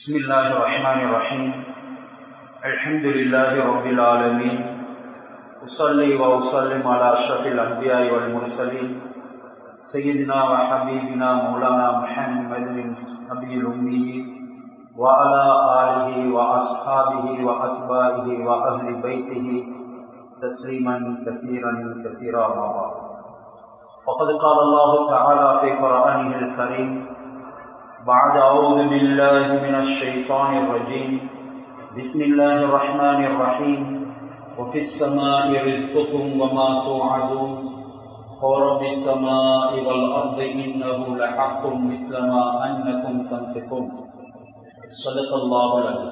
بسم الله الرحمن الرحيم الحمد لله رب العالمين أصلي وأسلم على أشرف الأنبياء والمرسلين سيدنا وحبيبنا مولانا محمد نبي الأمي وعلى آله وأصحابه وأتباعه وأهل بيته تسليما كثيرا كثيرا ما بعد وقد قال الله تعالى في قرآنه الكريم بعد أعوذ بالله من الشيطان الرجيم بسم الله الرحمن الرحيم وفي السماء رزقكم وما توعدون ورب السماء والأرض إنه لحق مثل ما أنكم تنطقون صدق الله العظيم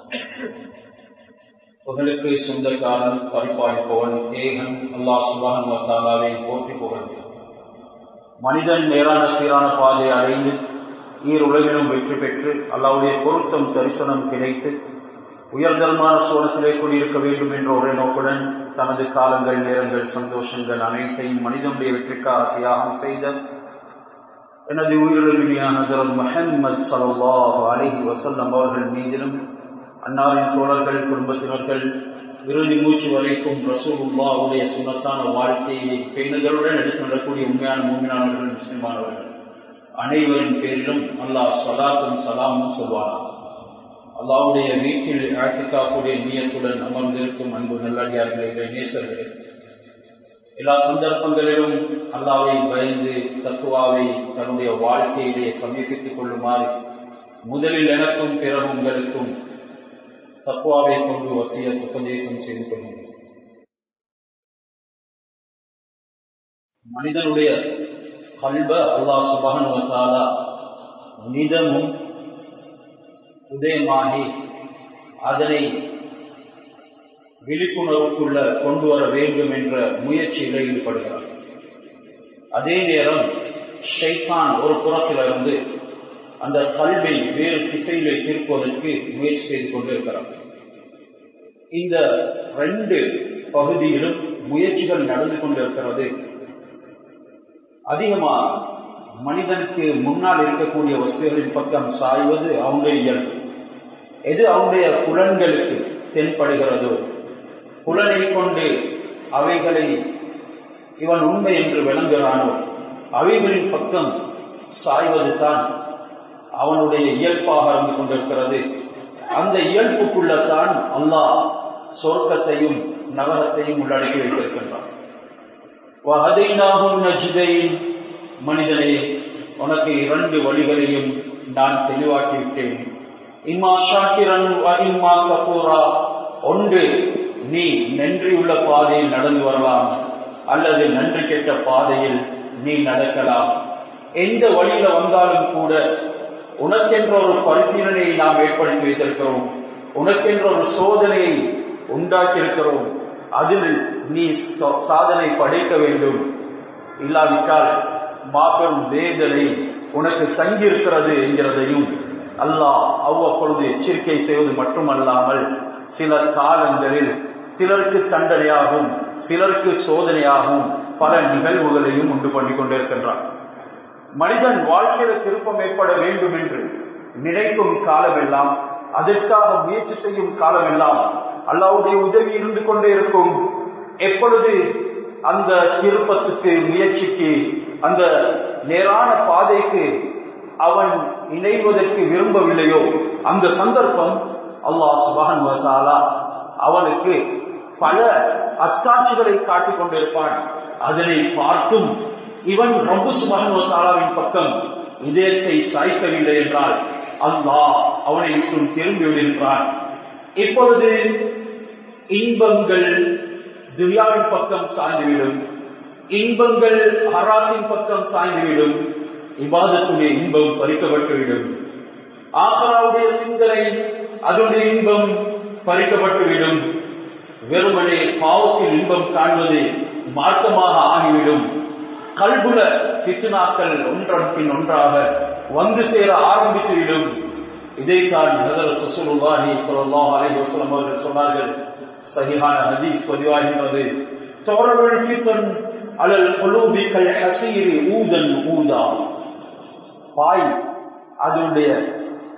புகழுக்கு சொந்தக்காரன் பரிபாலிப்பவன் ஏகன் அல்லாஹ் சுபான் வத்தாலாவை போற்றி புகழ்ந்து மனிதன் நேரான சீரான பாதை அடைந்து ஈர் உலகிலும் வெற்றி பெற்று அல்லாவுடைய பொருத்தம் தரிசனம் கிடைத்து உயர்தரமான சோழத்திலே கூடியிருக்க வேண்டும் என்ற ஒரே நோக்குடன் தனது காலங்கள் நேரங்கள் சந்தோஷங்கள் அனைத்தையும் மனிதனுடைய வெற்றிக்காக தியாகம் செய்த எனது உயிரிழமையான முஹம்மது சல்லாஹ் அலஹி வசல்லம் அவர்கள் மீதிலும் அன்னாரின் தோழர்கள் குடும்பத்தினர்கள் இறுதி மூச்சு வரைக்கும் ரசூலுல்லாவுடைய சுனத்தான வாழ்க்கையை பேணுதலுடன் எடுத்து நடக்கூடிய உண்மையான மூமினானவர்கள் முஸ்லிமானவர்கள் அனைவரின் பேரிலும் அல்லாஹ் சலாத்தும் சலாமும் சொல்வானா அல்லாவுடைய வீட்டில் ஆசிக்காக்கூடிய நீயத்துடன் அமர்ந்திருக்கும் அன்பு நல்லடியார்களே நேசர்களே எல்லா சந்தர்ப்பங்களிலும் அல்லாவை பயந்து தத்துவாவை தன்னுடைய வாழ்க்கையிலே சமீபித்துக் கொள்ளுமாறு முதலில் எனக்கும் பிறகு உங்களுக்கும் தத்துவாவை கொண்டு வசிய உபதேசம் செய்து கொள்கிறேன் மனிதனுடைய கல்வ அல்லா சுபகனுவத்தாலா நிதமும் உதயமாகி அதனை விழிப்புணர்வுக்குள்ள கொண்டு வர வேண்டும் என்ற முயற்சியில் ஈடுபடுகிறார் அதே நேரம் ஷைத்தான் ஒரு புறத்திலிருந்து அந்த கல்வை வேறு திசையிலே தீர்ப்பதற்கு முயற்சி செய்து கொண்டிருக்கிறார் இந்த ரெண்டு பகுதியிலும் முயற்சிகள் நடந்து கொண்டிருக்கிறது அதிகமாக மனிதனுக்கு முன்னால் இருக்கக்கூடிய வஸ்துகளின் பக்கம் சாய்வது அவனுடைய இயல்பு எது அவனுடைய புலன்களுக்கு தென்படுகிறதோ புலனை கொண்டு அவைகளை இவன் உண்மை என்று விளங்குகிறானோ அவைகளின் பக்கம் சாய்வது தான் அவனுடைய இயல்பாக இருந்து கொண்டிருக்கிறது அந்த இயல்புக்குள்ளத்தான் அல்லாஹ் சொர்க்கத்தையும் நகரத்தையும் உள்ளடக்கி வைத்திருக்கின்றான் மனிதனே உனக்கு இரண்டு வழிகளையும் நான் தெளிவாக்கி விட்டேன் இம்மா ஷாக்கிரன் இம்மா கபூரா ஒன்று நீ நன்றியுள்ள பாதையில் நடந்து வரலாம் அல்லது நன்றி கெட்ட பாதையில் நீ நடக்கலாம் எந்த வழியில வந்தாலும் கூட உனக்கென்ற ஒரு பரிசீலனையை நாம் ஏற்படுத்தி வைத்திருக்கிறோம் உனக்கென்ற ஒரு சோதனையை உண்டாக்கியிருக்கிறோம் அதில் நீ சாதனை படைக்க வேண்டும் இல்லாவிட்டால் மாபெரும் வேதனை உனக்கு தங்கியிருக்கிறது என்கிறதையும் அல்லாஹ் அவ்வப்பொழுது எச்சரிக்கை செய்வது மட்டுமல்லாமல் சில காலங்களில் சிலருக்கு தண்டனையாகவும் சிலருக்கு சோதனையாகவும் பல நிகழ்வுகளையும் உண்டு பண்ணி கொண்டிருக்கின்றான் மனிதன் வாழ்க்கையில திருப்பம் ஏற்பட வேண்டும் என்று நினைக்கும் காலமெல்லாம் அதற்காக முயற்சி செய்யும் காலமெல்லாம் அல்லாவுடைய உதவி இருந்து கொண்டே இருக்கும் எப்பொழுது அந்த திருப்பத்துக்கு முயற்சிக்கு அந்த நேரான பாதைக்கு அவன் இணைவதற்கு விரும்பவில்லையோ அந்த சந்தர்ப்பம் அல்லாஹ் சுபகன் வசாலா அவனுக்கு பல அத்தாட்சிகளை காட்டிக் கொண்டிருப்பான் அதனை பார்த்தும் இவன் ரொம்ப சுபகன் வசாலாவின் பக்கம் இதயத்தை சாய்க்கவில்லை என்றால் அல்லாஹ் அவனை விட்டும் திரும்பி விடுகின்றான் இப்பொழுது இன்பங்கள் துனியாவின் பக்கம் சாய்ந்துவிடும் இன்பங்கள் ஹராத்தின் பக்கம் சாய்ந்துவிடும் இவாதத்துடைய இன்பம் பறிக்கப்பட்டுவிடும் ஆகராவுடைய சிந்தனை அதனுடைய இன்பம் பறிக்கப்பட்டுவிடும் வெறுமனே பாவத்தில் இன்பம் காண்பது மார்க்கமாக ஆகிவிடும் கல்புல பிச்சுனாக்கள் ஒன்றன் பின் ஒன்றாக வந்து சேர ஆரம்பித்துவிடும் இதைத்தான் நகர் ரசூலுல்லாஹி ஸல்லல்லாஹு அலைஹி வஸல்லம் அவர்கள் சொன்னார்கள் சஹீஹான ஹதீஸ் பதிவாகின்றது தோரவல் ஃபித்ன் அலல் குலூபி கல் ஹசீரி ஊதன் ஊதா பாய் அதனுடைய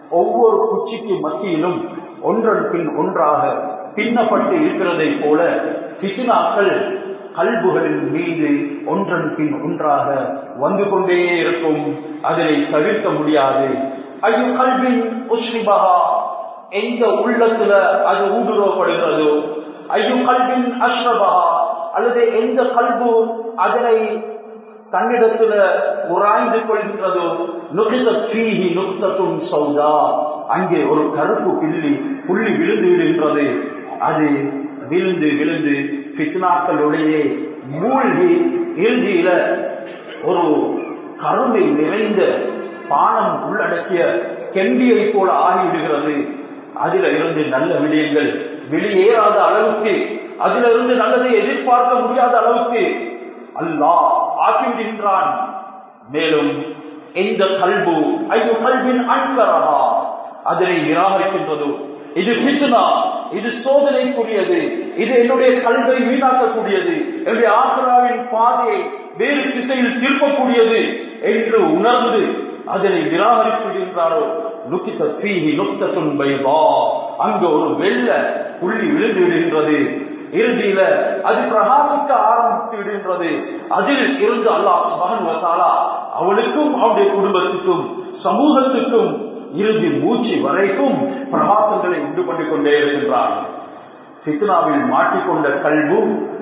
ஒவ்வொரு குச்சிக்கு மத்தியிலும் ஒன்றன் பின் ஒன்றாக பின்னப்பட்டு இருக்கிறதை போல பிசுனாக்கள் கல்புகளின் மீது ஒன்றன் பின் ஒன்றாக வந்து கொண்டே இருக்கும் அதனை தவிர்க்க முடியாது ஐயோ கல்வின் உஷ்ணிபகா எந்த உள்ளத்துல அது ஊடுருவப்படுகிறதோ ஐயோ கல்வின் அஸ்ரபகா அல்லது எந்த கல்பு அதனை தன்னிடத்துல உராய்ந்து கொள்கின்றதோ நுகித பீஹி நுக்தத்தும் சௌதா அங்கே ஒரு கருப்பு பில்லி புள்ளி விழுந்து விடுகின்றது அது விழுந்து விழுந்து பித்னாக்களுடைய மூழ்கி இறுதியில ஒரு கருமை நிறைந்த பானம் உள்ளடக்கிய கெண்டியை போல ஆகிவிடுகிறது அதில இருந்து நல்ல விடயங்கள் வெளியேறாத அளவுக்கு அதில இருந்து நல்லதை எதிர்பார்க்க முடியாத அளவுக்கு அல்லாஹ் ஆக்கிவிடுகின்றான் மேலும் எந்த கல்பு ஐயோ கல்வின் அன்பரகா அதனை நிராகரிக்கின்றதோ இது பிசுனா இது சோதனைக்குரியது இது என்னுடைய கல்வை வீணாக்கக்கூடியது என்னுடைய ஆக்ராவின் பாதையை வேறு திசையில் திருப்பக்கூடியது என்று உணர்ந்து அதனை நிராகரிக்கின்றாரோ நுக்கித்த தீஹி நுக்தத்துன் பைபா அங்க ஒரு வெள்ள புள்ளி விழுந்து விடுகின்றது இறுதியில அது பிரகாசிக்க ஆரம்பித்து விடுகின்றது அதில் இருந்து அல்லாஹ் சுபஹன் வத்தாலா அவளுக்கும் அவனுடைய குடும்பத்துக்கும் சமூகத்துக்கும் இறுதி மூச்சு வரைக்கும் பிரகாசங்களை உண்டு பண்ணி கொண்டே இருக்கின்றான் சித்னாவில் மாட்டிக்கொண்ட கல்வு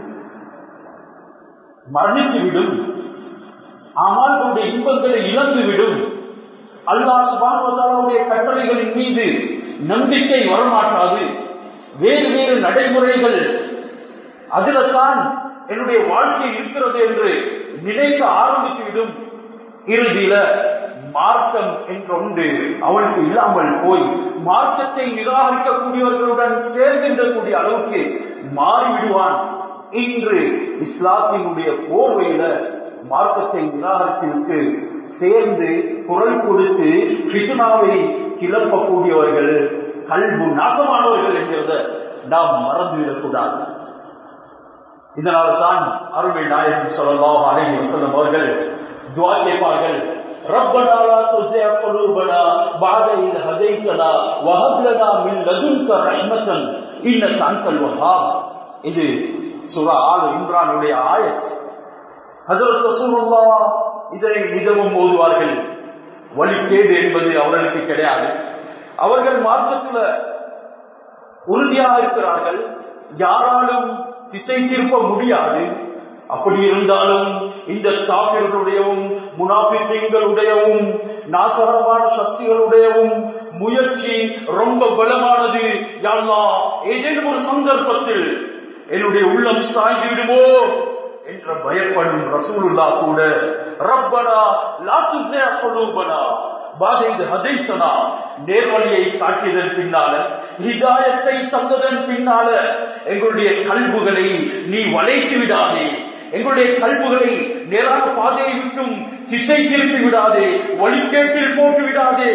மரணித்துவிடும் ஆனால் அவருடைய இன்பங்களை இழந்துவிடும் அல்லாஹ் சுபானுடைய கட்டளைகளின் மீது நம்பிக்கை வரமாட்டாது வேறு வேறு நடைமுறைகள் அதில்தான் என்னுடைய வாழ்க்கை இருக்கிறது என்று நினைக்க ஆரம்பித்துவிடும் இறுதியில மார்க்கம் என்றொன்று அவளுக்கு இல்லாமல் போய் மார்க்கத்தை நிராகரிக்கக்கூடியவர்களுடன் சேர்கின்றக்கூடிய அளவுக்கு மாறிவிடுவான் இன்று இஸ்லாத்தினுடைய போர்வையில மார்க்கத்தை நிராகரித்துவிட்டு சேர்ந்து குரல் கொடுத்து பிசுனாவை கிளப்பக்கூடியவர்கள் கல்பு நாசமானவர்கள் என்கிறத நாம் மறந்துவிடக்கூடாது இதனால்தான் அருமை நாயகம் சொல்லலாம் அலைஹி வஸல்லம் அவர்கள் துவா கேட்பார்கள் ربنا لا تزغ قلوبنا بعد إذ هديتنا وهب لنا من لدنك رحمة إنك أنت الوهاب இது சூரா ஆல் இம்ரானுடைய ஆயத் ஹஜரத் ரசூலுல்லாஹ் இதனை மிகவும் ஓதுவார்கள் வழிகேடு என்பது அவர்களுக்கு கிடையாது அவர்கள் மார்க்கத்துல உறுதியாக இருக்கிறார்கள் யாராலும் திசை திருப்ப முடியாது அப்படி இருந்தாலும் இந்த காப்பிர்களுடையவும் முனாபித்தங்களுடையவும் நாசகரமான சக்திகளுடையவும் முயற்சி ரொம்ப பலமானது யாழ்லா ஏதேனும் ஒரு சந்தர்ப்பத்தில் என்னுடைய உள்ளம் சாய்ந்து விடுமோ என்ற பயப்படும் ரசூலுல்லா கூட ரப்பனா லாத்துசே கொலூபனா பாதைது ஹதைத்தனா நேர்வழியை காட்டியதன் பின்னால ஹிதாயத்தை தந்ததன் பின்னால எங்களுடைய கல்புகளை நீ வளைத்து விடாதே எங்களுடைய கல்புகளை நேரான பாதையை விட்டும் திசை திருப்பி விடாதே வழிகேட்டில் போட்டு விடாதே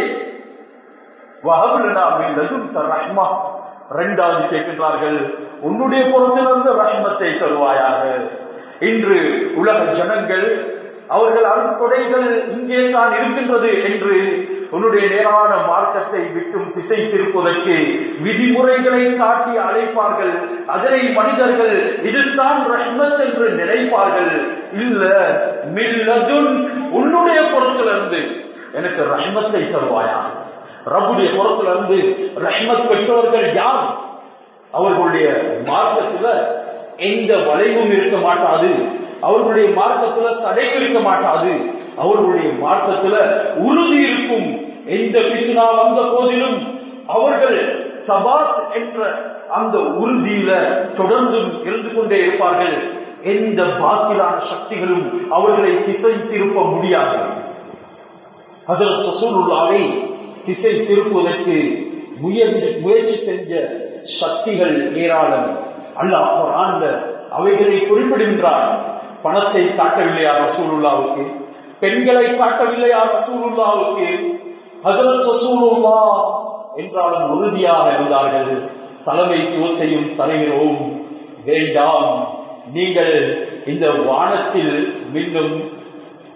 ரஹ்மா இரண்டாவது கேட்கின்றார்கள் உன்னுடைய புறத்திலிருந்து ரஹ்மத்தை தருவாயாக இன்று உலக ஜனங்கள் அவர்கள் அருட்கொடைகள் இங்கே தான் இருக்கின்றது என்று உன்னுடைய நேரான மார்க்கத்தை விட்டும் திசை திருப்பதற்கு விதிமுறைகளை காட்டி அழைப்பார்கள் அதனை மனிதர்கள் இதுதான் ரஹ்மத் என்று நினைப்பார்கள் இல்ல மில்லதுன் உன்னுடைய புறத்திலிருந்து எனக்கு ரஹ்மத்தை தருவாயா ரப்புடைய புறத்திலிருந்து ரஹ்மத் பெற்றவர்கள் யார் அவர்களுடைய மார்க்கத்துல எந்த வளைவும் இருக்க மாட்டாது அவர்களுடைய மார்க்கத்துல சடைவு இருக்க மாட்டாது அவர்களுடைய மார்க்கத்துல உறுதி இருக்கும் எந்த பிசுனா வந்த போதிலும் அவர்கள் சபாத் என்ற அந்த உறுதியில தொடர்ந்தும் இருந்து கொண்டே இருப்பார்கள் எந்த பாக்கிலான சக்திகளும் அவர்களை திசை திருப்ப முடியாது ஹசரத் சசூலுல்லாவை திசை திருப்புவதற்கு முயற்சி முயற்சி செஞ்ச சக்திகள் ஏராளம் அல்லாஹ் குரான்ல அவைகளை குறிப்பிடுகின்றார் பணத்தை காட்டவில்லையா ரசூலுல்லாவுக்கு பெண்களை காட்டவில்லையா ரசூலுல்லாவுக்கு ஹசரத் ரசூலுல்லா என்றாலும் உறுதியாக இருந்தார்கள் தலைமைத்துவத்தையும் தலைகிறோம் வேண்டாம் நீங்கள் இந்த வானத்தில் மின்னும்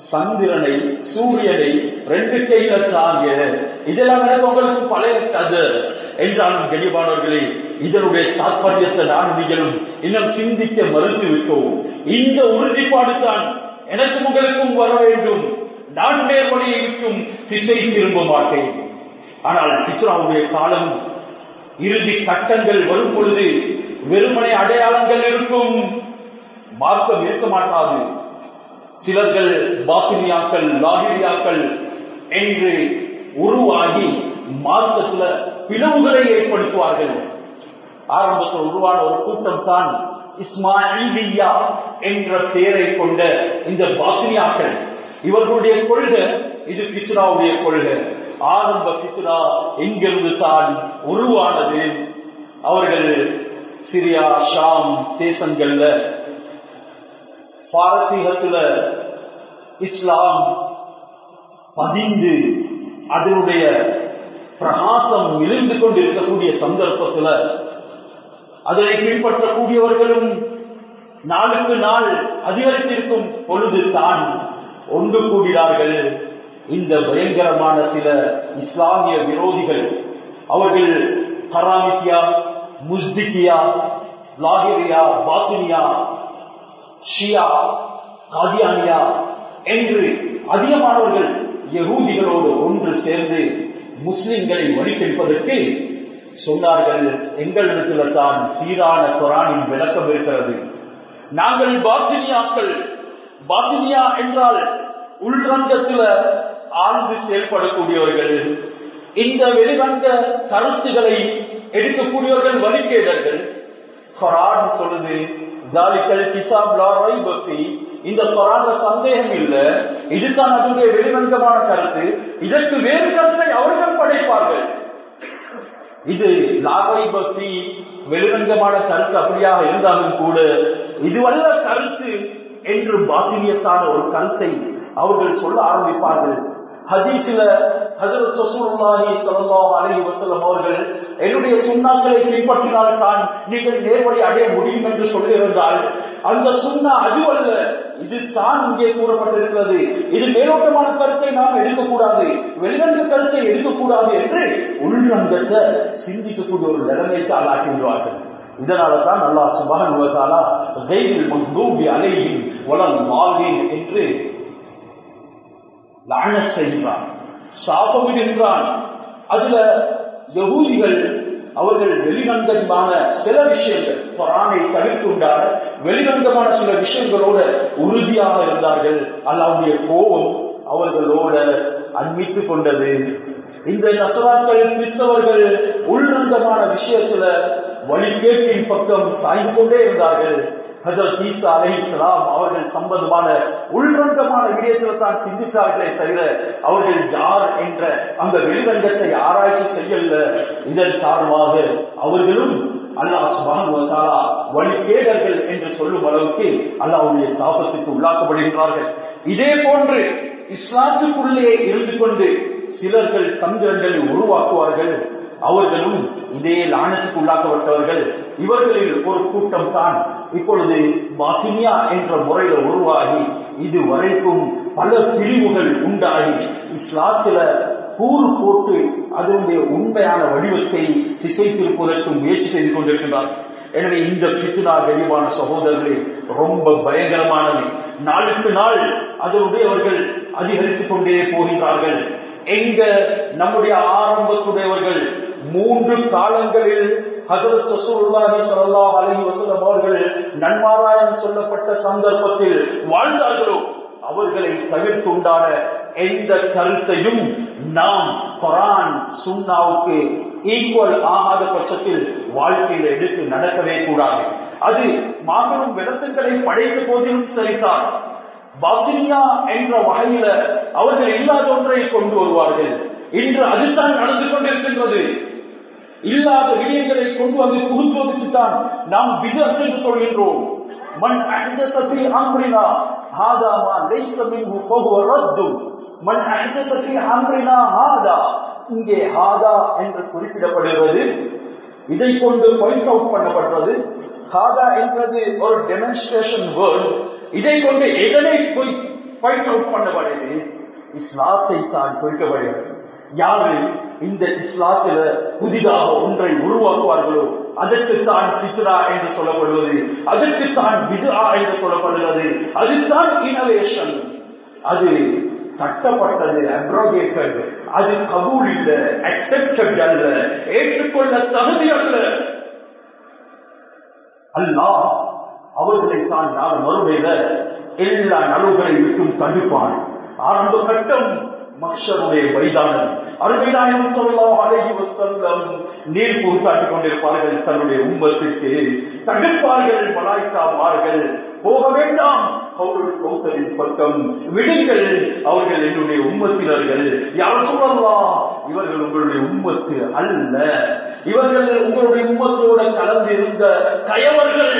சந்திரனை சூரியனை ரெண்டு கையில தாங்க இதெல்லாம் எனக்கு உங்களுக்கு பழைய கதை என்றாலும் கெடிவானவர்களே இதனுடைய தாற்பயத்தை நான் நீங்களும் இன்னும் சிந்திக்க மறுத்து விட்டோம் இந்த உறுதிப்பாடு தான் எனக்கும் உங்களுக்கும் வர வேண்டும் நான் நேர்வழியை விட்டும் திசை திரும்ப மாட்டேன் ஆனால் இஸ்ராவுடைய காலம் இறுதி கட்டங்கள் வரும் பொழுது வெறுமனை அடையாளங்கள் இருக்கும் மார்க்கம் இருக்க மாட்டாது சிலர்கள் பாத்தினியாக்கள் லாகிரியாக்கள் என்று உருவாகி மார்க்கத்துல பிளவுகளை ஏற்படுத்துவார்கள் ஆரம்பத்தில் உருவான ஒரு கூட்டம் தான் இஸ்மாயிலியா என்ற பெயரை கொண்ட இந்த பாத்தினியாக்கள் இவர்களுடைய கொள்கை இது பித்ராவுடைய கொள்கை ஆரம்ப பித்ரா எங்கிருந்து தான் உருவானது அவர்கள் சிரியா ஷாம் தேசங்கள்ல பாரசீகத்துல இஸ்லாம் பதிந்து அதனுடைய பிரகாசம் மிளிர்ந்து கொண்டிருக்கக்கூடிய சந்தர்ப்பத்துல அதனை பின்பற்றக்கூடியவர்களும் நாளுக்கு நாள் அதிகரித்திருக்கும் பொழுது தான் ஒன்று கூடினார்கள் இந்த பயங்கரமான சில இஸ்லாமிய விரோதிகள் அவர்கள் ஹராமிக்கியா முஸ்திகியா லாகிரியா பாத்துனியா ஷியா காதியானியா என்று அதிகமானவர்கள் யகூதிகளோடு ஒன்று சேர்ந்து முஸ்லிம்களை வழிகெடுப்பதற்கு சொன்னார்கள் எங்களிடத்துல தான் சீரான குரானின் விளக்கம் இருக்கிறது நாங்கள் பாத்தினியாக்கள் பாத்தினியா என்றால் உள்ரங்கத்துல ஆழ்ந்து செயல்படக்கூடியவர்கள் இந்த வெளிரங்க கருத்துக்களை எடுக்கக்கூடியவர்கள் வழிகேடர்கள் குரான் சொல்லுது ஜாலிக்கல் கிசாப் லாரை பக்தி இந்த குரான்ல சந்தேகம் இல்ல இதுதான் அதனுடைய வெளிரங்கமான கருத்து இதற்கு வேறு கருத்தை அவர்கள் படைப்பார்கள் இது லாவை பக்தி வெளிரங்கமான கருத்து அப்படியாக இருந்தாலும் கூட இதுவல்ல கருத்து என்று பாசினியத்தான ஒரு கருத்தை அவர்கள் சொல்ல ஆரம்பிப்பார்கள் ஹதீஸ்ல ஹசரத் ரசூலுல்லாஹி ஸல்லல்லாஹு அலைஹி வஸல்லம் அவர்கள் என்னுடைய சுண்ணாக்களை பின்பற்றினால் தான் நீங்கள் நேர்வழி அடைய முடியும் என்று சொல்லியிருந்தால் அந்த சுண்ணா அதுவல்ல இது தான் இங்கே கூறப்பட்டிருக்கிறது இது மேலோட்டமான கருத்தை நாம் எடுக்கக்கூடாது வெளிரங்க கருத்தை எடுக்கக்கூடாது என்று உள்ரங்கத்தை சிந்திக்கக்கூடிய ஒரு நிலைமைக்கு ஆளாக்கிவிடுவார்கள் இதனால தான் அல்லா சுபகன் உலகாலா கைவில் மங்கூபி அலையின் வளம் வாழ்வேன் என்று லான செய்கிறான் சாபமிடுகின்றான் அதுல யகூதிகள் அவர்கள் வெளிரங்கமான சில விஷயங்கள் குரானை தவிர்த்துண்டான வெளிரங்கமான சில விஷயங்களோட உறுதியாக இருந்தார்கள் அல்லாவுடைய கோபம் அவர்களோட அன்மித்துக் கொண்டது இந்த நசராக்கள் கிறிஸ்தவர்கள் உள்ரங்கமான விஷயத்துல வழிகேட்டின் பக்கம் சாய்ந்து கொண்டே இருந்தார்கள் ஹஜரத் ஈசா அலை இஸ்லாம் அவர்கள் சம்பந்தமான உள்ரங்கமான விடயத்தில் தான் சிந்தித்தார்களே தவிர அவர்கள் யார் என்ற அந்த வெளிரங்கத்தை ஆராய்ச்சி செய்யல இதன் காரணமாக அவர்களும் அல்லாஹ் சுபான் வழிகேடர்கள் என்று சொல்லும் அளவுக்கு அல்லாவுடைய சாபத்துக்கு உள்ளாக்கப்படுகின்றார்கள் இதே போன்று இஸ்லாத்துக்குள்ளே இருந்து கொண்டு சிலர்கள் சந்திரங்களை உருவாக்குவார்கள் அவர்களும் இதே லானத்துக்கு உள்ளாக்கப்பட்டவர்கள் இவர்களில் ஒரு கூட்டம் தான் இப்பொழுது பாசினியா என்ற முறையில உருவாகி இது வரைக்கும் பல பிரிவுகள் உண்டாகி இஸ்லாத்தில கூறு போட்டு அதனுடைய உண்மையான வடிவத்தை திசை திருப்பதற்கு முயற்சி செய்து கொண்டிருக்கின்றார் எனவே இந்த பிசுனா கனிவான சகோதரர்களே ரொம்ப பயங்கரமானது நாளுக்கு நாள் அதனுடையவர்கள் அதிகரித்துக் கொண்டே போகின்றார்கள் எங்க நம்முடைய ஆரம்பத்துடையவர்கள் மூன்று காலங்களில் ஹசரத் ரசூலுல்லாஹி ஸல்லல்லாஹு அலைஹி வஸல்லம் அவர்கள் நன்மாராயம் சொல்லப்பட்ட சந்தர்ப்பத்தில் வாழ்ந்தார்களோ அவர்களை தவிர்த்து உண்டான எந்த கருத்தையும் நாம் குரான் சுன்னாவுக்கு ஈக்குவல் ஆகாத பட்சத்தில் வாழ்க்கையில் எடுத்து நடக்கவே கூடாது அது மாபெரும் விளக்கங்களை படைத்த போதிலும் சரிதான் பாத்தினியா என்ற வகையில அவர்கள் இல்லாத ஒன்றை கொண்டு வருவார்கள் இன்று அதுதான் நடந்து கொண்டிருக்கின்றது இல்லாத விடயங்களை கொண்டு வந்து புகுத்துவதற்கு தான் நாம் விதத் என்று சொல்கின்றோம் மண் அஹ்தத்தி அம்ரினா ஹாதா மா லைஸ மின்ஹு ஃபஹுவ ரத்து மண் அஹ்தத்தி அம்ரினா ஹாதா இங்கே ஹாதா என்று குறிப்பிடப்படுகிறது இதை கொண்டு பாயிண்ட் அவுட் பண்ணப்பட்டது ஹாதா என்பது ஒரு டெமான்ஸ்ட்ரேஷன் வேர்ட் இதை கொண்டு எதனை போய் ஃபைட் அவுட் பண்ணப்படுது இஸ்லாத்தை தான் குறிக்கப்படுகிறது யாரு இந்த இஸ்லாத்தில புதிதாக ஒன்றை உருவாக்குவார்களோ அதற்கு தான் பித்ரா என்று சொல்லப்படுவது அதற்கு தான் விதுரா என்று சொல்லப்படுகிறது அதுதான் இனோவேஷன் அது தட்டப்பட்டது அப்ரோகேட்டட் அது கபூல் இல்ல அக்செப்டட் அல்ல ஏற்றுக்கொள்ள தகுதி அல்ல அல்லாஹ் அவர்களை தான் நான் மறுமையில எல்லா நலவுகளை விட்டும் தடுப்பான் ஆரம்ப கட்டம் மக்ஷருடைய மைதானம் அருமைநாயகம் சொல்லலாம் அழகி செல்லம் நீர் பூத்தாட்டிக் கொண்டிருப்பார்கள் தன்னுடைய உம்பத்திற்கு தடுப்பார்கள் மலாய்க்காமார்கள் போக வேண்டாம் அவர்கள் கௌசலின் பக்கம் விடுங்கள் அவர்கள் என்னுடைய உம்மத்தினர்கள் யார் சொல்லலாம் இவர்கள் உங்களுடைய உம்மத்து அல்ல இவர்கள் உங்களுடைய உம்மத்தோட கலந்திருந்த கயவர்கள்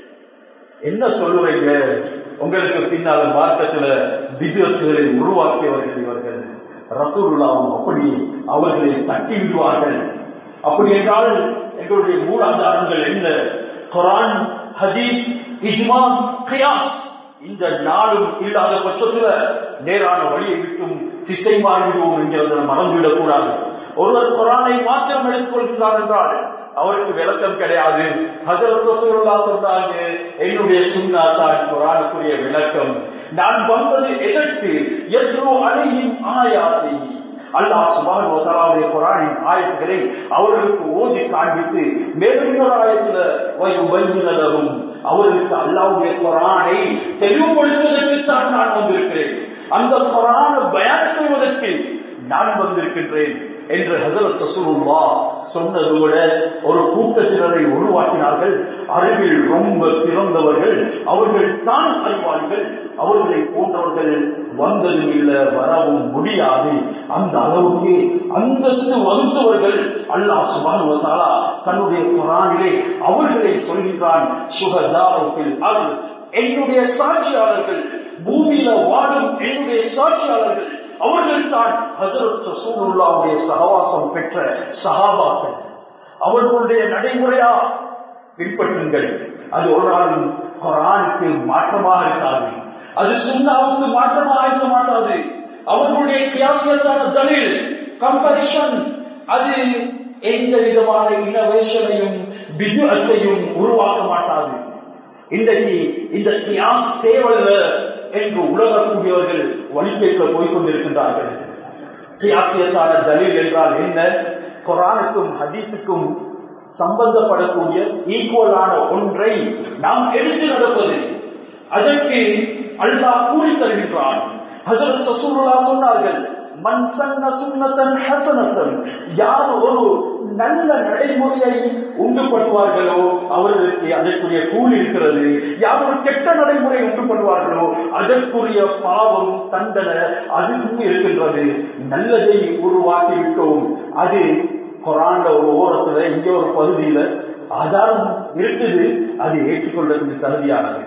என்ன சொல்லுவீங்க உங்களுக்கு பின்னால மார்க்கத்துல பிசினஸ்களை உருவாக்கியவர்கள் இவர்கள் ரசூல்லாவும் அப்படி அவர்களை தட்டி விடுவார்கள் அப்படி என்றால் எங்களுடைய மூலாதாரங்கள் என்ன குரான் ஹதீஸ் இஜ்மா கியாஸ் இந்த நாளும் இல்லாத பட்சத்துல நேரான வழியை விட்டும் திசை மாறிவிடுவோம் என்கிறத மறந்துவிடக் கூடாது ஒருவர் குரானை மாத்திரம் எடுத்துக்கொள்கிறார் என்றால் அவருக்கு விளக்கம் கிடையாது ஹசரத் ரசூலுல்லா சொன்னாங்க என்னுடைய சுண்ணா தான் குரானுக்குரிய விளக்கம் நான் வந்தது எதற்கு எத்ரோ அலையின் ஆயாத்தை அல்லாஹ் சுபான் வதாவுடைய குரானின் ஆயத்துகளை அவர்களுக்கு ஓதி காண்பித்து மேலும் இன்னொரு ஆயத்துல வயுபையினரும் அவர்களுக்கு அல்லாவுடைய குரானை தெளிவுபடுத்துவதற்கு தான் நான் வந்திருக்கிறேன் அந்த குரான பயான் செய்வதற்கு நான் வந்திருக்கின்றேன் என்று ஹசரத் ரசூலுல்லா சொன்னது விட ஒரு கூட்டத்தினரை உருவாக்கினார்கள் அறிவில் ரொம்ப சிறந்தவர்கள் அவர்கள் தான் அறிவார்கள் அவர்களை போன்றவர்கள் வந்ததும் இல்லை வரவும் முடியாது அந்த அளவுக்கு அந்தஸ்து வகுத்தவர்கள் அல்லாஹ் சுபானுவதாலா தன்னுடைய குரானிலே அவர்களை சொல்கின்றான் சுகதாரத்தில் அது என்னுடைய சாட்சியாளர்கள் பூமியில வாழும் என்னுடைய சாட்சியாளர்கள் அவர்கள் தான் ஹசரத் ரசூலுல்லாவுடைய சகவாசம் பெற்ற சகாபாக்கள் அவர்களுடைய நடைமுறையா பின்பற்றுங்கள் அது ஒரு நாளும் குரானுக்கு மாற்றமாக இருக்காது அது சுண்ணாவுக்கு மாற்றமாக இருக்க மாட்டாது அவர்களுடைய கியாசியத்தான தலில் கம்பரிஷன் அது எந்த விதமான இனோவேஷனையும் பிஜுஅத்தையும் உருவாக்க மாட்டாது இன்றைக்கு இந்த கியாஸ் தேவல்ல என்று உலகக்கூடியவர்கள் வழிகேட்ல போய்கொண்டிருக்கின்றார்கள் கியாசியத்தான தலில் என்றால் என்ன குரானுக்கும் ஹதீஸுக்கும் சம்பந்தப்படக்கூடிய ஈக்குவலான ஒன்றை நாம் எடுத்து நடப்பது அதற்கு அல்லாஹ் கூலி தருகின்றான் ஹசரத் ரசூலுல்லா சொன்னார்கள் மன் சன்ன சுன்னத்தன் ஹசனத்தன் யார் ஒரு நல்ல நடைமுறையை உண்டு பண்ணுவார்களோ அவர்களுக்கு அதற்குரிய கூலி இருக்கிறது யார் ஒரு கெட்ட நடைமுறை உண்டு பண்ணுவார்களோ அதற்குரிய பாவம் தண்டனை அதுக்கும் இருக்கின்றது நல்லதை உருவாக்கி விட்டோம் அது குரான்ல ஒரு ஓரத்துல இங்க ஒரு பகுதியில ஆதாரம் இருக்குது அது ஏற்றுக்கொள்வதற்கு தகுதியானது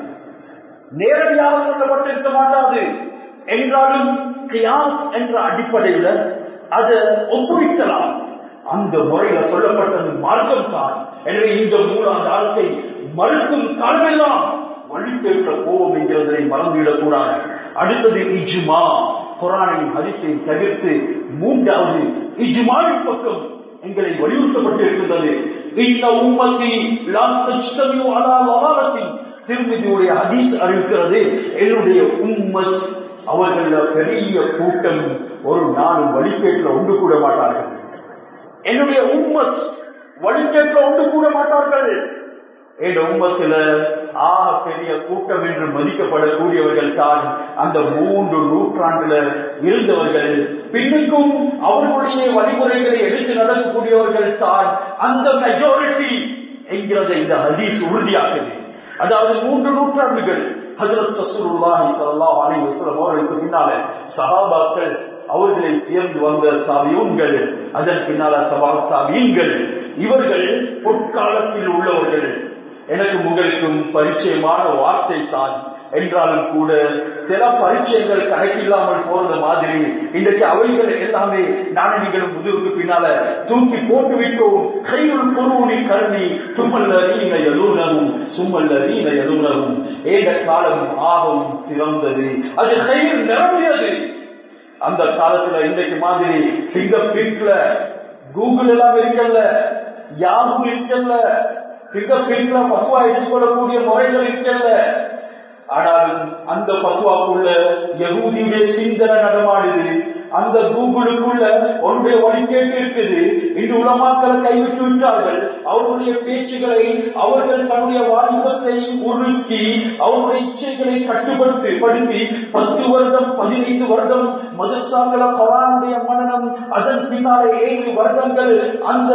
நேரடியாக சொல்லப்பட்டிருக்க மாட்டாது என்றாலும் கியாஸ் என்ற அடிப்படையில அதை ஒப்புவிக்கலாம் அந்த முறையில சொல்லப்பட்டது மார்க்கம் தான் எனவே இந்த மூலாதாரத்தை மறுக்கும் காலமெல்லாம் வழிபெற்ற போவோம் என்கிறதை மறந்துவிடக் கூடாது அடுத்தது இஜுமா குரானையும் ஹரிசை தவிர்த்து மூன்றாவது இஜுமாவின் பக்கம் எங்களை வலியுறுத்தப்பட்டு இருக்கின்றது இந்த உம்மத்தி திருமதியுடைய ஹதீஸ் அறிவிக்கிறது என்னுடைய உம்மத் அவர்கள பெரிய கூட்டம் ஒரு நாளும் வழிகேட்டில் ஒன்று கூட மாட்டார்கள் என்னுடைய உம்மத் வழிகேட்டில் ஒன்று கூட மாட்டார்கள் என் உம்மத்தில ஆக பெரிய கூட்டம் என்று மதிக்கப்படக்கூடியவர்கள் தான் அந்த மூன்று நூற்றாண்டுல இருந்தவர்கள் பின்னுக்கும் அவர்களுடைய வழிமுறைகளை எடுத்து நடக்கக்கூடியவர்கள் தான் அந்த மெஜாரிட்டி என்கிறத இந்த ஹதீஸ் உறுதியாகுது அதாவது மூன்று நூற்றாண்டுகள் ஹஜரத் ரசூலுல்லாஹி ஸல்லல்லாஹு அலைஹி வஸல்லம் அவர்களுக்கு பின்னால சஹாபாக்கள் அவர்களை சேர்ந்து வந்த சாபியூன்கள் அதன் பின்னால சபா சாபியன்கள் இவர்கள் பொற்காலத்தில் உள்ளவர்கள் எனக்கும் உங்களுக்கும் பரிச்சயமான வார்த்தை தான் என்றாலும் கூட சில பரிச்சயங்கள் கணக்கில்லாமல் போறது மாதிரி இன்றைக்கு அவைகள் எல்லாமே நானும் நீங்களும் முதுகுக்கு பின்னால தூக்கி போட்டு விட்டோம் கையுள் பொருளி கருணி சும்மல்லதீன எலூனவும் சும்மல்லதீன எலூனவும் ஏக காலம் ஆகும் சிறந்தது அது கையில் நிரம்பியது அந்த காலத்துல இன்றைக்கு மாதிரி பிங்கர் பிரிண்ட்ல கூகுள் எல்லாம் இருக்கல்ல யாரும் இருக்கல்ல பிங்கர் பிரிண்ட்ல பசுவா எடுத்துக்கொள்ளக்கூடிய முறைகள் இருக்கல்ல ஆனால் அந்த பசுவாக்குள்ள யகூதியுடைய சிந்தனை நடமாடுது அந்த கூகுளுக்குள்ள ஒன்றை வழிகேட்டு இருக்குது இன்று உலமாக்கள் கைவிட்டு விட்டார்கள் அவர்களுடைய பேச்சுகளை அவர்கள் தன்னுடைய வாலிபத்தை உருக்கி அவருடைய இச்சைகளை கட்டுப்படுத்தி படுத்தி பத்து வருடம் பதினைந்து வருடம் மதுசாக்கள பவானுடைய மரணம் அதன் பின்னாலே ஏழு வருடங்கள் அந்த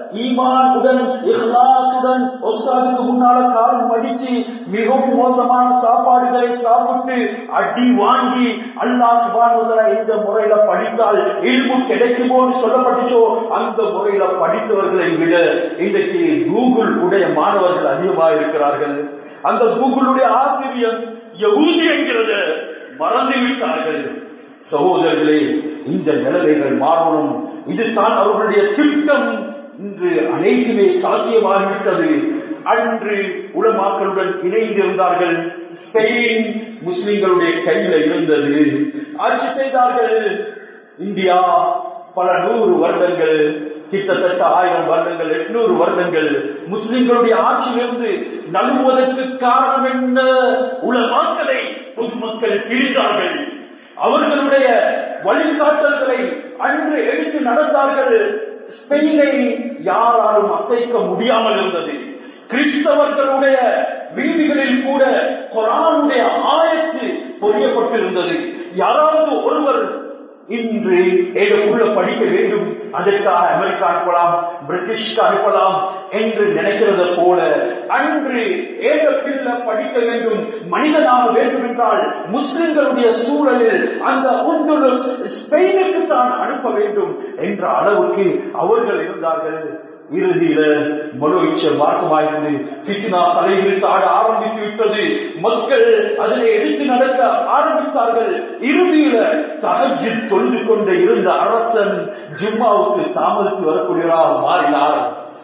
ஈமானுடன் இஹ்லாசுடன் ஒஸ்தாதுக்கு முன்னால காலம் மடிச்சு மிகவும் மோசமான சாப்பாடுகளை சாப்பிட்டு அடி வாங்கி அல்லாஹ் சுபானுதலா எந்த முறையில படித்தால் இல்மு கிடைக்குமோன்னு சொல்லப்பட்டுச்சோ அந்த முறையில படித்தவர்களை விட இன்றைக்கு கூகுள் உடைய மாணவர்கள் அதிகமாக இருக்கிறார்கள் அந்த கூகுளுடைய ஆசிரியர் யகூதி என்கிறது மறந்து விட்டார்கள் சகோதரர்களே இந்த நிலைமைகள் மாறணும் இதுதான் அவர்களுடைய திட்டம் இன்று அனைத்துமே சாத்தியமாகிவிட்டது அன்று உலமாக்களுடன் இணைந்திருந்தார்கள் ஸ்பெயின் முஸ்லிம்களுடைய கையில இருந்தது ஆட்சி செய்தார்கள் இந்தியா பல நூறு வருடங்கள் கிட்டத்தட்ட ஆயிரம் வருடங்கள் எட்நூறு வருடங்கள் முஸ்லிம்களுடைய ஆட்சியிலிருந்து நழுவுவதற்கு காரணம் என்ன உலமாக்களை பொதுமக்கள் பிரிந்தார்கள் அவர்களுடைய வழிகாட்டல்களை அன்று எடுத்து நடந்தார்கள் ஸ்பெயினை யாராலும் அசைக்க முடியாமல் இருந்தது கிறிஸ்தவர்களுடைய வீடுகளில் கூட குரானுடைய ஆயத்து பொறியப்பட்டிருந்தது யாராவது ஒருவர் இன்று ஏழுக்குள்ள படிக்க வேண்டும் அதற்காக அமெரிக்கா அனுப்பலாம் பிரிட்டிஷ்க்கு அனுப்பலாம் என்று நினைக்கிறது போல அன்று ஏழ பிள்ளை படிக்க வேண்டும் மனிதனாக வேண்டும் என்றால் முஸ்லிம்களுடைய சூழலில் அந்த ஒன்று ஸ்பெயினுக்கு தான் அனுப்ப வேண்டும் என்ற அளவுக்கு அவர்கள் இருந்தார்கள் இறுதியில மனோயிச்ச மாற்றமாயிருந்து பிசினா தலைவிரித்து ஆட ஆரம்பித்து விட்டது மக்கள் அதனை எடுத்து நடக்க ஆரம்பித்தார்கள் இறுதியில தகஜி தொழுது கொண்டு இருந்த அரசன் ஜிம்மாவுக்கு தாமதித்து வரக்கூடியவராக மாறினார்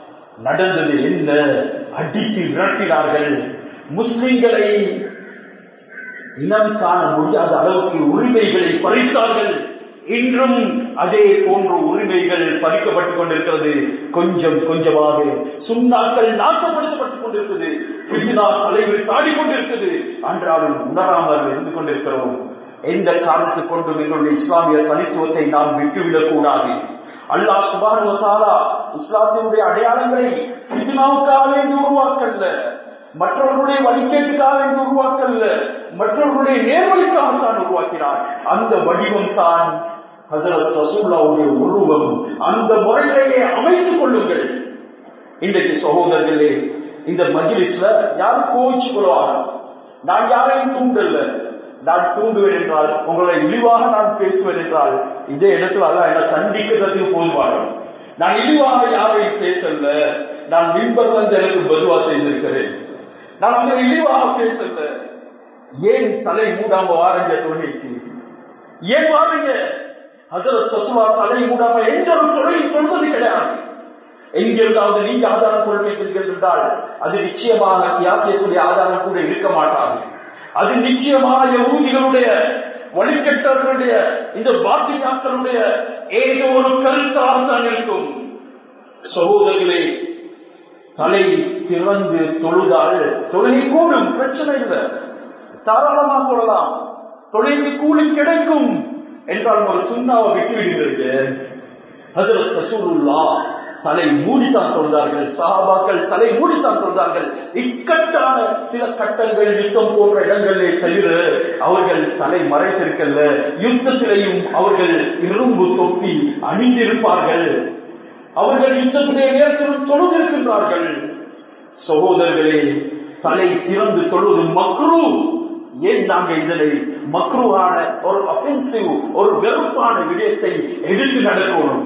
நடந்தது என்ன அடித்து விரட்டினார்கள் முஸ்லிம்களை இனம் காண முடியாத அளவுக்கு உரிமைகளை பறித்தார்கள் இன்றும் அதே போன்ற உரிமைகள் பறிக்கப்பட்டுக் கொண்டிருக்கிறது கொஞ்சம் கொஞ்சமாக சுண்ணாக்கள் நாசப்படுத்தப்பட்டுக் கொண்டிருக்கிறது பிஜினா தலைகள் தாடி கொண்டிருக்கிறது அன்றாலும் உணராமல் இருந்து கொண்டிருக்கிறோம் எந்த காரணத்தை கொண்டும் எங்களுடைய இஸ்லாமிய தனித்துவத்தை நாம் விட்டுவிடக் கூடாது அல்லாஹ் சுபானுவத்தாலா இஸ்லாத்தினுடைய அடையாளங்களை பிஜினாவுக்காக வேண்டி உருவாக்கல்ல மற்றவர்களுடைய வழிகேட்டுக்காக வேண்டி உருவாக்கல்ல மற்றவர்களுடைய நேர்வழிக்காகத்தான் உருவாக்கினார் அந்த வடிவம் தான் ஹசரத் ரசூல்லாவுடைய உருவம் அந்த முறையிலேயே அமைத்துக் கொள்ளுங்கள் இன்றைக்கு சகோதரர்களே இந்த மஜிலிஸ்ல யாரும் கோவிச்சு கொள்வாங்க நான் யாரையும் தூண்டல்ல நான் தூண்டுவேன் என்றால் உங்களை இழிவாக நான் பேசுவேன் என்றால் இதே இடத்துல அல்ல என்ன தண்டிக்கிறதுக்கு போதுமானோம் நான் இழிவாக யாரையும் பேசல நான் மின்பர் வந்து எனக்கு பதுவா செய்திருக்கிறேன் நான் வந்து இழிவாக பேசல ஏன் தலை மூடாம வாரங்க தொழிலுக்கு ஏன் வாரீங்க ஹசரத் சசுவா தலை மூடாம எந்த ஒரு தொழில் சொல்வது கிடையாது எங்கிருந்தாவது நீங்க ஆதாரம் கொள்கைகள் என்றால் அது நிச்சயமாக தியாசியக்கூடிய ஆதாரம் கூட இருக்க மாட்டாது அது நிச்சயமாக ஊதிகளுடைய வழிகட்டவர்களுடைய இந்த பாக்கியாக்களுடைய ஏதோ ஒரு கருத்தாக தான் இருக்கும் சகோதரர்களே தலை திறந்து தொழுதால் தொழுகை கூடும் பிரச்சனை இல்லை தாராளமா சொல்லலாம் தொழிலுக்கு கூலி கிடைக்கும் என்றால் ஒரு சுண்ணாவை விட்டு விடுகிறது ஹசரத் ரசூலுல்லா தலை மூடித்தான் சொல்றார்கள் சஹாபாக்கள் தலை மூடித்தான் சொல்றார்கள் இக்கட்டான சில கட்டங்கள் யுத்தம் போன்ற இடங்களிலே செல்கிற அவர்கள் தலை மறைத்திருக்கல்ல யுத்தத்திலையும் அவர்கள் இரும்பு தொப்பி அணிந்திருப்பார்கள் அவர்கள் யுத்தத்துடைய நேரத்திலும் தொழுதிருக்கின்றார்கள் சகோதரர்களே தலை திறந்து தொழுது மக்ரூ ஏன் நாங்க இதனை மக்ரூவான ஒரு அபென்சிவ் ஒரு வெறுப்பான விடயத்தை எடுத்து நடக்கணும்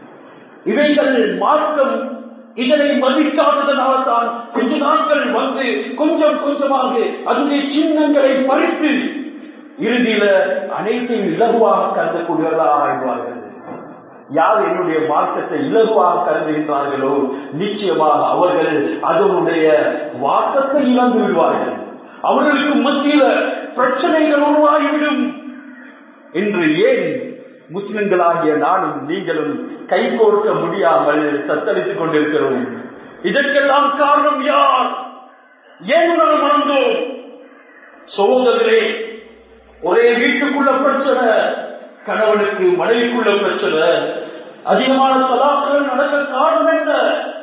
இவைகள் மார்க்கம் இதனை மதிக்காததனால தான் கொஞ்ச நாட்கள் வந்து கொஞ்சம் கொஞ்சமாக அதனுடைய சின்னங்களை பறித்து இறுதியில அனைத்தையும் இலகுவாக கருதக்கூடியவர்களாக ஆழ்வார்கள் யார் என்னுடைய மார்க்கத்தை இலகுவாக கருதுகின்றார்களோ நிச்சயமாக அவர்கள் அதனுடைய வாசத்தை இழந்து விடுவார்கள் அவர்களுக்கு மத்தியில பிரச்சனைகள் உருவாகிவிடும் என்று ஏன் முஸ்லிம்களாகிய நானும் நீங்களும் கை கோர்க்க முடியாமல் தத்தளித்துக் கொண்டிருக்கிறோம் இதற்கெல்லாம் காரணம் யார் ஏன் உணர மறந்தோம் சகோதரர்களே ஒரே வீட்டுக்குள்ள பிரச்சனை கணவனுக்கு மனைவிக்குள்ள பிரச்சனை அதிகமான சலாக்கள் நடக்க காரணம் என்ன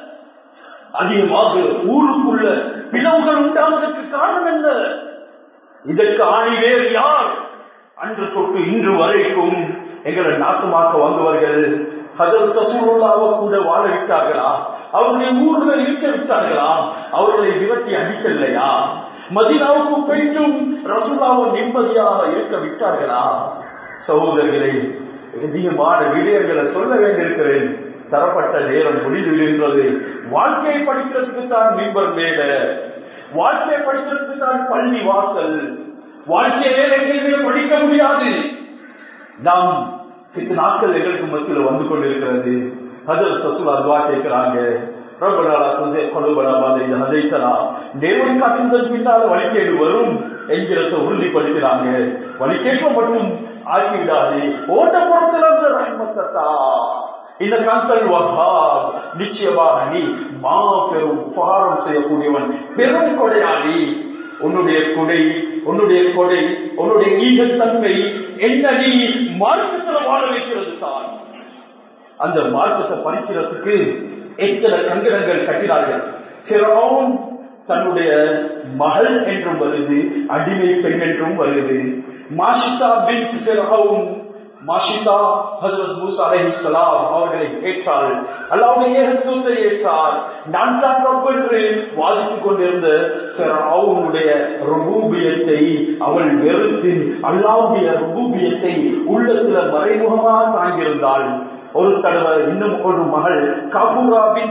அதிகமாக ஊருக்குள்ள பிளவுகள் உண்டாவதற்கு காரணம் என்ன இதற்கு ஆணிவேர் யார் அன்று தொட்டு இன்று வரைக்கும் எங்களை நாசமாக்க வந்தவர்கள் ஹதர் ரசூலுல்லாவை கூட வாழ விட்டார்களா அவருடைய ஊர்ல இருக்க விட்டார்களா அவர்களை விரட்டி அடிக்கலையா மதினாவுக்கு போயிட்டும் ரசூலாவை நிம்மதியாக இருக்க விட்டார்களா சகோதரர்களே அதிகமான விடயங்களை சொல்ல வேண்டியிருக்கிறேன் தரப்பட்ட நேரம் முடிந்து விடுகின்றது வாழ்க்கையை படிக்கிறதுக்கு தான் மிம்பர் மேல வாழ்க்கையை படிக்கிறதுக்கு தான் பள்ளி வாசல் வாழ்க்கையை வேற எங்கேயுமே படிக்க முடியாது நாம் சில நாட்கள் எங்களுக்கு மத்தியில் வந்து கொண்டிருக்கிறது ஹஜர் சசூல் அதுவா கேட்கிறாங்க ரப்பனாலா துசே கொலுபனா மாதிரி ஹதைத்தனா தேவன் காட்டினதன் பின்னால வழிகேடு வரும் என்கிறத உறுதிப்படுத்தினாங்க வழிகேட்ப மட்டும் ஆக்கிவிடாது ஓட்டப்புறத்தில் ரஹ்மத்தா இந்த கந்தல் வஹாப் நிச்சயமாக நீ மாபெரும் உபகாரம் செய்யக்கூடியவன் பெரும் கொடையாளி உன்னுடைய கொடை உன்னுடைய கொடை உன்னுடைய ஈகல் தன்மை என்ன நீ மார்க்கத்தில் வாழ வைக்கிறது தான் அந்த மார்க்கத்தை பறிக்கிறதுக்கு எத்தனை கங்கணங்கள் கட்டினார்கள் பிறவும் தன்னுடைய மகள் என்றும் வருது அடிமை பெண் என்றும் வருது மாஷிதா பின் பிறவும் மாஷிதா ஹசரத் மூசா அலைஹிஸ்ஸலாம் அவர்களை ஏற்றாள் அல்லாவுடைய ஏகத்துவத்தை ஏற்றார் நான் தான் ரப் என்று வாதித்துக் கொண்டிருந்த அவனுடைய ருபூபியத்தை அவள் வெறுத்து அல்லாவுடைய ருபூபியத்தை உள்ளத்துல மறைமுகமாக தாங்கியிருந்தாள் ஒரு தடவை இன்னும் ஒரு மகள் காபூரா பின்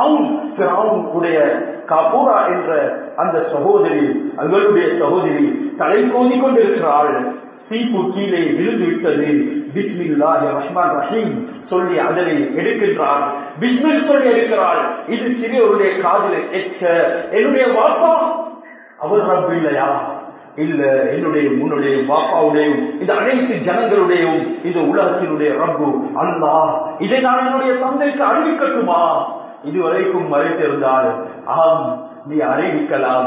உடைய காபூரா என்ற அந்த சகோதரி அவர்களுடைய சகோதரி தலை கோதி கொண்டிருக்கிறாள் சீப்பு கீழே விழுந்து விட்டது பிஸ்மில்லாஹி ரஹ்மான் ரஹீம் சொல்லி அதனை எடுக்கின்றார் பிஸ்மில் சொல்லி எடுக்கிறாள் இது சிறியவருடைய காதில் எச்ச என்னுடைய வாப்பா அவர் ரப் இல்லையா இல்ல என்னுடைய முன்னுடைய பாப்பாவுடையும் இந்த அனைத்து ஜனங்களுடையும் இந்த உலகத்தினுடைய ரப்பு அல்லா இதை நான் என்னுடைய தந்தைக்கு அறிவிக்கட்டுமா இதுவரைக்கும் மறைத்திருந்தால் ஆம் நீ அறிவிக்கலாம்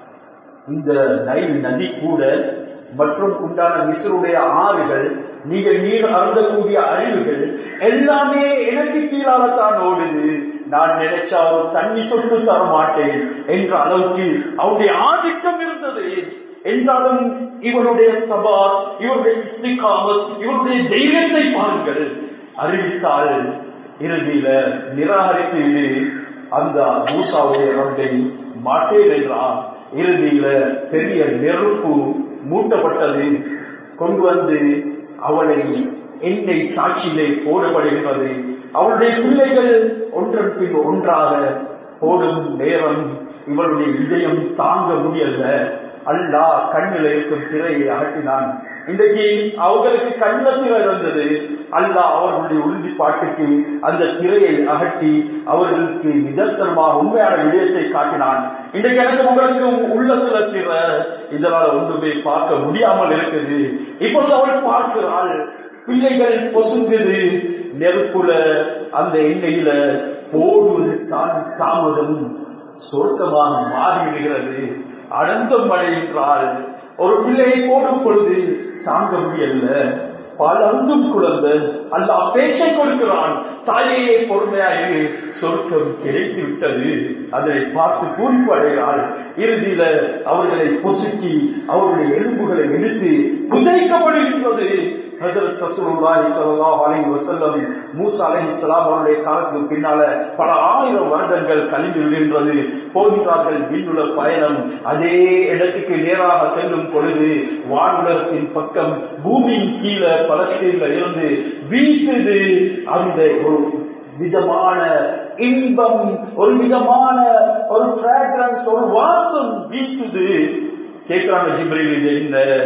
இந்த நைல் நதி கூட மற்றும் உண்டான மிசருடைய ஆறுகள் நீங்கள் நீர் அருந்தக்கூடிய அறிவுகள் எல்லாமே எனக்கு கீழாகத்தான் ஓடுது நான் நினைச்சா ஒரு தண்ணி சொட்டு தர மாட்டேன் என்ற அளவுக்கு அவருடைய ஆதிக்கம் இருந்தது என்றாலும் இவருடைய சபா இவருடைய இஸ்திகாமத் இவருடைய தைரியத்தை பாருங்கள் அறிவித்தால் இறுதியில நிராகரித்து விடு அந்த மூசாவுடைய ரப்பை மாட்டேன் என்றார் இறுதியில பெரிய நெருப்பு மூட்டப்பட்டது கொண்டு வந்து அவளை எண்ணெய் சாட்சியிலே போடப்படுகின்றது அவளுடைய பிள்ளைகள் ஒன்றன் பின் ஒன்றாக போடும் நேரம் இவளுடைய இதயம் தாங்க முடியல அல்லா கண்ணில் இருக்கும் திரையை அகற்றினான் இன்றைக்கு அவர்களுக்கு கண்ண திரை இருந்தது அல்லா அவர்களுடைய உறுதிப்பாட்டுக்கு அந்த திரையை அகற்றி அவர்களுக்கு நிதர்சனமாக உண்மையான விடயத்தை காட்டினான் இன்றைக்கு எனக்கு உங்களுக்கு உள்ளத்துல திரை இதனால ஒன்றுமே பார்க்க முடியாமல் இருக்குது இப்பொழுது அவள் பார்க்கிறாள் பிள்ளைகள் பொசுங்குது நெருப்புல அந்த எண்ணெயில போடுவது தான் தாமதம் சொர்க்கமாக மாறிவிடுகிறது அனந்தம் அடைகின்றால் ஒரு பிள்ளையை போடும் பொழுது தாங்க முடியல பலந்தும் குழந்தை அல்ல பேச்சை கொடுக்கிறான் தாயையே பொறுமையாக சொர்க்கம் கிடைத்து விட்டது அதனை பார்த்து பூரிப்பு அடைகிறாள் இறுதியில அவர்களை பொசுக்கி அவருடைய எலும்புகளை எடுத்து புதைக்கப்படுகின்றது ஹஜரத் ரசூலுல்லாஹி ஸல்லல்லாஹு அலைஹி வஸல்லம் மூசா அலைஹிஸ்ஸலாம் அவருடைய காலத்துக்கு பின்னால பல ஆயிரம் வருடங்கள் கழிந்து விடுகின்றது போகின்றார்கள் விண்ணுல பயணம் அதே இடத்துக்கு நேராக செல்லும் பொழுது வானுலகத்தின் பக்கம் பூமியின் கீழே பலஸ்தீன்ல இருந்து வீசுது அந்த ஒரு விதமான இன்பம் ஒரு விதமான ஒரு பிராக்ரன்ஸ் ஒரு வாசம் வீசுது கேட்கிறாங்க ஜிப்ரில் இது என்ன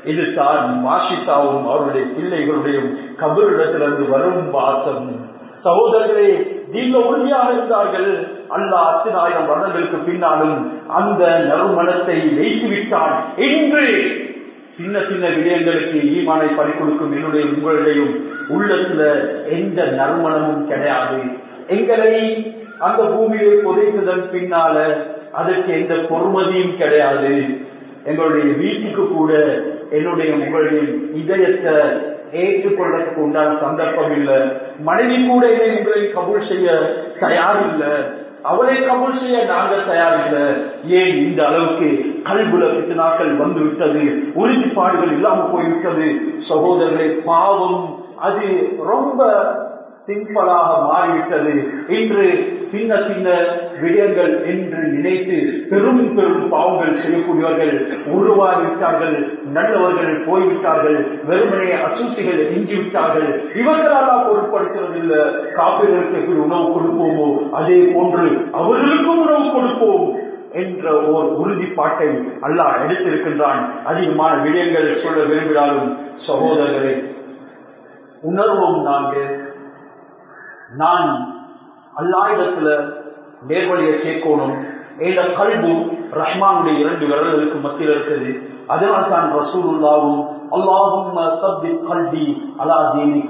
இது தான் மாஷித்தாவும் அவருடைய பிள்ளைகளுடைய கபரிடத்திலிருந்து வரும் வாசம் சகோதரர்களே நீங்க உறுதியாக இருந்தார்கள் அல்லாஹ் அத்தனாயிரம் வருடங்களுக்கு பின்னாலும் அந்த நறுமணத்தை வைத்துவிட்டான் என்று சின்ன சின்ன விடயங்களுக்கு ஈமானை பறி கொடுக்கும் என்னுடைய உங்களுடையும் உள்ளத்துல எந்த நறுமணமும் கிடையாது எங்களை அந்த பூமியை புதைத்ததன் பின்னால அதற்கு எந்த பொறுமதியும் கிடையாது எங்களுடைய வீட்டுக்கு கூட என்னுடைய உங்களுடைய இதயத்தை ஏற்றுக்கொள்றதுக்கு உண்டான சந்தர்ப்பம் இல்லை மனைவி கூட என்னை உங்களை கபூல் செய்ய தயார் இல்லை அவளை கபூல் செய்ய நாங்கள் தயாரில்லை ஏன் இந்த அளவுக்கு கல்புல பித்தனாக்கள் வந்து விட்டது உறுதிப்பாடுகள் இல்லாமல் போய்விட்டது சகோதரர்களை பாவம் அது ரொம்ப சிம்பிளாக மாறிவிட்டது இன்று சின்ன சின்ன விடயங்கள் என்று நினைத்து பெரும் பெரும் பாவங்கள் செய்யக்கூடியவர்கள் உருவாகிவிட்டார்கள் நல்லவர்கள் போய்விட்டார்கள் வெறுமனே அசூசிகள் எஞ்சிவிட்டார்கள் இவர்களால் பொருட்படுத்துறது இல்ல காப்பீர்களுக்கு எப்படி உணவு கொடுப்போமோ அதே போன்று அவர்களுக்கும் உணவு கொடுப்போம் என்ற ஓர் உறுதிப்பாட்டை அல்லாஹ் எடுத்திருக்கின்றான் அதிகமான விடயங்கள் சொல்ல விரும்பினாலும் சகோதரர்களே உணர்வோம் நாங்கள் நான் அல்லாயிடத்துல நேர்வழியை கேட்கணும் இந்த கல்பு ரஹ்மானுடைய இரண்டு விரல்களுக்கு மத்தியில் இருக்குது அதனால் தான் ரசூலுல்லாவும் அல்லாஹும் கல்வி அலா தீனி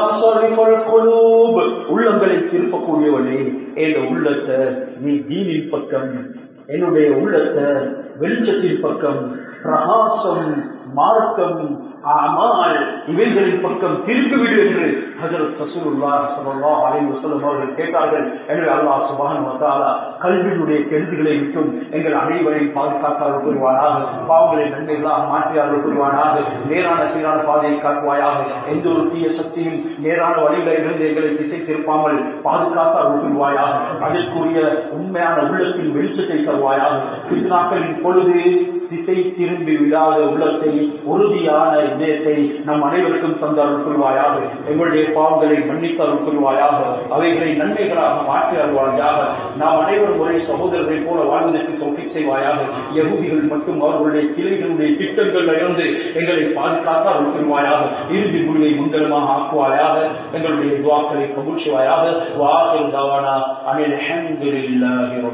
உள்ளங்களை திருப்பக்கூடியவனே என் உள்ளத்தை நீ தீனின் பக்கம் என்னுடைய உள்ளத்தை வெளிச்சத்தின் பக்கம் பிரகாசம் மார்க்கம் ஆனால் இவைகளின் பக்கம் திருப்பிவிடு என்று ஹஜரத் ரசூலுல்லா ஸல்லல்லாஹு அலைஹி வஸல்லம் அவர்கள் கேட்டார்கள் எனவே அல்லாஹ் சுப்ஹானஹு வ தஆலா கல்வியினுடைய கெடுதிகளை விட்டும் எங்கள் அனைவரையும் பாதுகாத்தார்கள் புரிவானாக பாவங்களை நன்மைகளாக மாற்றியார்கள் புரிவானாக நேரான சீரான பாதையை காட்டுவாயாக எந்த ஒரு தீய சக்தியும் நேரான வழிகளை இருந்து எங்களை திசை திருப்பாமல் பாதுகாத்தார்கள் புரிவாயாக அதற்குரிய உண்மையான உள்ளத்தின் வெளிச்சத்தை தருவாயாக கிருஷ்ணாக்களின் பொழுது திசை திரும்பி விடாத உள்ளத்தை உறுதியான இதயத்தை நம் அனைவருக்கும் தந்த அருள் புரிவாயாக எங்களுடைய பாவங்களை மன்னித்து அருள் புரிவாயாக அவைகளை நன்மைகளாக மாற்றி அருள்வாயாக நாம் அனைவரும் ஒரே சகோதரர்களை போல வாழ்வதற்கு தொகை செய்வாயாக யகுதிகள் மட்டும் அவர்களுடைய கிளைகளுடைய திட்டங்கள் இருந்து எங்களை பாதுகாத்து அருள் புரிவாயாக இறுதி முடிவை முந்தரமாக ஆக்குவாயாக எங்களுடைய துவாக்களை கபூல் செய்வாயாக வாசல் தவானா அனில்